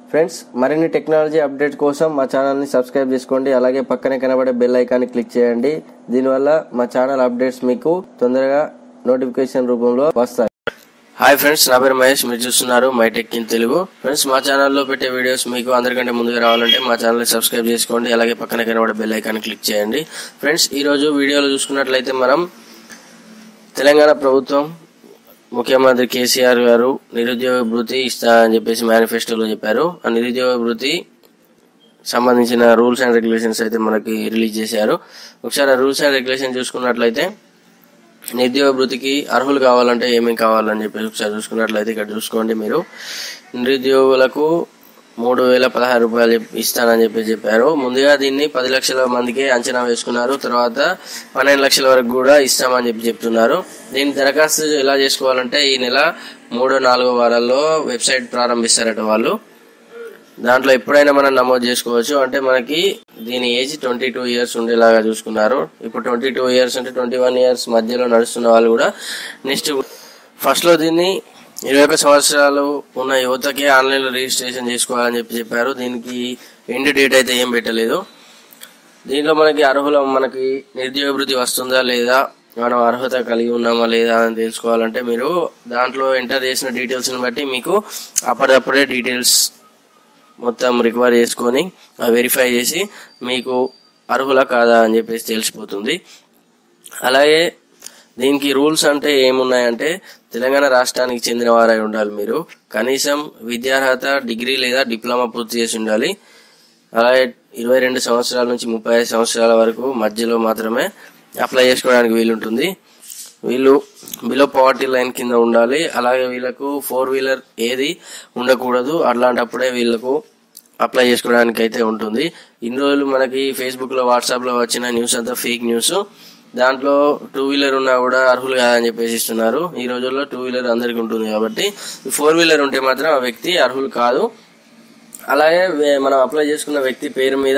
friends మరిన్ని technology update కోసం మా ఛానల్ని సబ్స్క్రైబ్ చేసుకోండి అలాగే పక్కనే కనబడే బెల్ ఐకాన్ని క్లిక్ చేయండి దీనివల్ల మా ఛానల్ అప్డేట్స్ మీకు తొందరగా నోటిఫికేషన్ రూపంలో వస్తాయి హాయ్ ఫ్రెండ్స్ నా పేరు మహేష్ మీరు చూస్తున్నారు my tech in Telugu friends మా ఛానల్లో పెట్టే వీడియోస్ మీకు అందరికంటే ముందుగా రావాలంటే మా ఛానల్ని సబ్స్క్రైబ్ చేసుకోండి అలాగే పక్కన కనబడే బెల్ ఐకాన్ని క్లిక్ చేయండి ఫ్రెండ్స్ ఈ రోజు వీడియోలో చూసుకున్నట్లయితే మనం తెలంగాణ ప్రభుత్వం ముఖ్యమంత్రి కేసీఆర్ గారు నిరుద్యోగ భృతి ఇస్తా అని చెప్పేసి మేనిఫెస్టోలో చెప్పారు ఆ నిరుద్యోగ భృతి సంబంధించిన రూల్స్ అండ్ రెగ్యులేషన్స్ అయితే మనకి రిలీజ్ చేశారు ఒకసారి ఆ రూల్స్ అండ్ రెగ్యులేషన్ చూసుకున్నట్లయితే నిరుద్యోగ భృతికి అర్హులు కావాలంటే ఏమేమి కావాలని చెప్పేసి ఒకసారి చూసుకున్నట్లయితే ఇక్కడ చూసుకోండి మీరు నిరుద్యోగులకు మూడు వేల పదహారు రూపాయలు చెప్- ఇస్తానని చెప్పి చెప్పారు ముందుగా దీన్ని పది లక్షల మందికి అంచనా వేసుకున్నారు తర్వాత పన్నెండు లక్షల వరకు కూడా ఇస్తామని చెప్పి చెప్తున్నారు దీని దరఖాస్తు ఎలా చేసుకోవాలంటే ఈ నెల మూడో నాలుగో వారాల్లో వెబ్సైట్ ప్రారంభిస్తారట వాళ్ళు దాంట్లో ఎప్పుడైనా మనం నమోదు చేసుకోవచ్చు అంటే మనకి దీని ఏజ్ ట్వంటీ టూ ఇయర్స్ ఉండేలాగా చూసుకున్నారు ఇప్పుడు ట్వంటీ టూ ఇయర్స్ అంటే ట్వంటీ వన్ ఇయర్స్ మధ్యలో నడుస్తున్న వాళ్ళు కూడా నెక్స్ట్ ఫస్ట్ లో దీన్ని ఇరవై ఒక్క సంవత్సరాలు ఉన్న యువతకే ఆన్లైన్ లో రిజిస్ట్రేషన్ చేసుకోవాలని చెప్పి చెప్పారు దీనికి ఎండ్ డేట్ అయితే ఏం పెట్టలేదు దీంట్లో మనకి అర్హుల మనకి నిరుద్యోగ వృత్తి వస్తుందా లేదా మనం అర్హత కలిగి ఉన్నామా లేదా అని తెలుసుకోవాలంటే మీరు దాంట్లో ఎంటర్ చేసిన డీటెయిల్స్ ని బట్టి మీకు అప్పటికప్పుడే డీటెయిల్స్ మొత్తం రికవర్ చేసుకొని వెరిఫై చేసి మీకు అర్హుల కాదా అని చెప్పేసి తెలిసిపోతుంది అలాగే దీనికి రూల్స్ అంటే ఏమున్నాయంటే తెలంగాణ రాష్ట్రానికి చెందిన వారై ఉండాలి మీరు కనీసం విద్యార్హత డిగ్రీ లేదా డిప్లొమా పూర్తి చేసి ఉండాలి అలాగే ఇరవై రెండు సంవత్సరాల నుంచి ముప్పై ఐదు సంవత్సరాల వరకు మధ్యలో మాత్రమే అప్లై చేసుకోవడానికి వీలుంటుంది వీళ్ళు బిలో పవర్టీ లైన్ కింద ఉండాలి అలాగే వీళ్ళకు ఫోర్ వీలర్ ఏది ఉండకూడదు అట్లాంటప్పుడే వీళ్ళకు అప్లై చేసుకోవడానికి అయితే ఉంటుంది ఇన్ని రోజులు మనకి ఫేస్బుక్ లో వాట్సాప్ లో వచ్చిన న్యూస్ అంతా ఫేక్ న్యూస్ దాంట్లో టూ వీలర్ ఉన్నా కూడా అర్హులు కాదని చెప్పేసి ఇస్తున్నారు ఈ రోజుల్లో టూ వీలర్ అందరికి ఉంటుంది కాబట్టి ఫోర్ వీలర్ ఉంటే మాత్రం ఆ వ్యక్తి అర్హులు కాదు అలాగే వే- మనం అప్లై చేసుకున్న వ్యక్తి పేరు మీద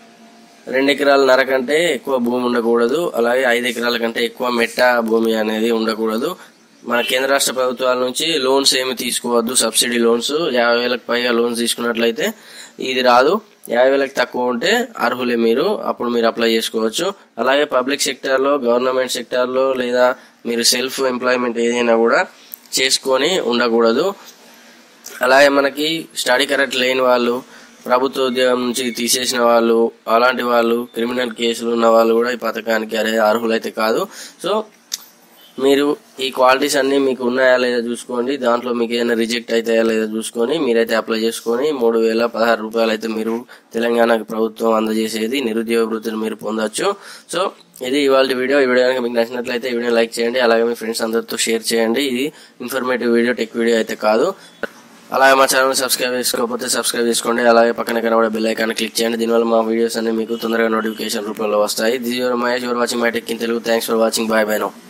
రెండు ఎకరాల నర కంటే ఎక్కువ భూమి ఉండకూడదు అలాగే ఐదు ఎకరాల కంటే ఎక్కువ మెట్ట భూమి అనేది ఉండకూడదు మన కేంద్ర రాష్ట్ర ప్రభుత్వాల నుంచి లోన్స్ ఏమి తీసుకోవద్దు సబ్సిడీ లోన్స్ యాభై వేలకు పైగా లోన్స్ తీసుకున్నట్లయితే ఇది రాదు యాభై వేలకు తక్కువ ఉంటే అర్హులే మీరు అప్పుడు మీరు అప్లై చేసుకోవచ్చు అలాగే పబ్లిక్ సెక్టర్ లో గవర్నమెంట్ సెక్టర్ లో లేదా మీరు సెల్ఫ్ ఎంప్లాయ్మెంట్ ఏదైనా కూడా చేసుకొని ఉండకూడదు అలాగే మనకి స్టడీ కరెక్ట్ లేని వాళ్ళు ప్రభుత్వ ఉద్యోగం నుంచి తీసేసిన వాళ్ళు అలాంటి వాళ్ళు క్రిమినల్ కేసులు ఉన్న వాళ్ళు కూడా ఈ పథకానికి అరే అర్హులైతే కాదు సో మీరు ఈ క్వాలిటీస్ అన్ని మీకు ఉన్నాయా లేదా చూసుకోండి దాంట్లో మీకు ఏదైనా రిజెక్ట్ అవుతాయా లేదా చూసుకొని మీరైతే అప్లై చేసుకొని మూడు వేల పదహారు రూపాయలు అయితే మీరు తెలంగాణ ప్రభుత్వం అందజేసేది నిరుద్యోగ వృత్తిని మీరు పొందొచ్చు సో ఇది ఇవాళ వీడియో ఈ వీడియో కనుక మీకు నచ్చినట్లయితే ఈ వీడియో లైక్ చేయండి అలాగే మీ ఫ్రెండ్స్ అందరితో షేర్ చేయండి ఇది ఇన్ఫర్మేటివ్ వీడియో టెక్ వీడియో అయితే కాదు అలాగే మా ఛానల్ సబ్స్క్రైబ్ చేసుకోకపోతే సబ్స్క్రైబ్ చేసుకోండి అలాగే పక్కన కనబడే బెల్ ఐకాన్ క్లిక్ చేయండి దీనివల్ల మా వీడియోస్ అన్ని మీకు తొందరగా నోటిఫికేషన్ రూపంలో వస్తాయి this your Mahesh you're watching my tech in Telugu thanks for watching bye bye no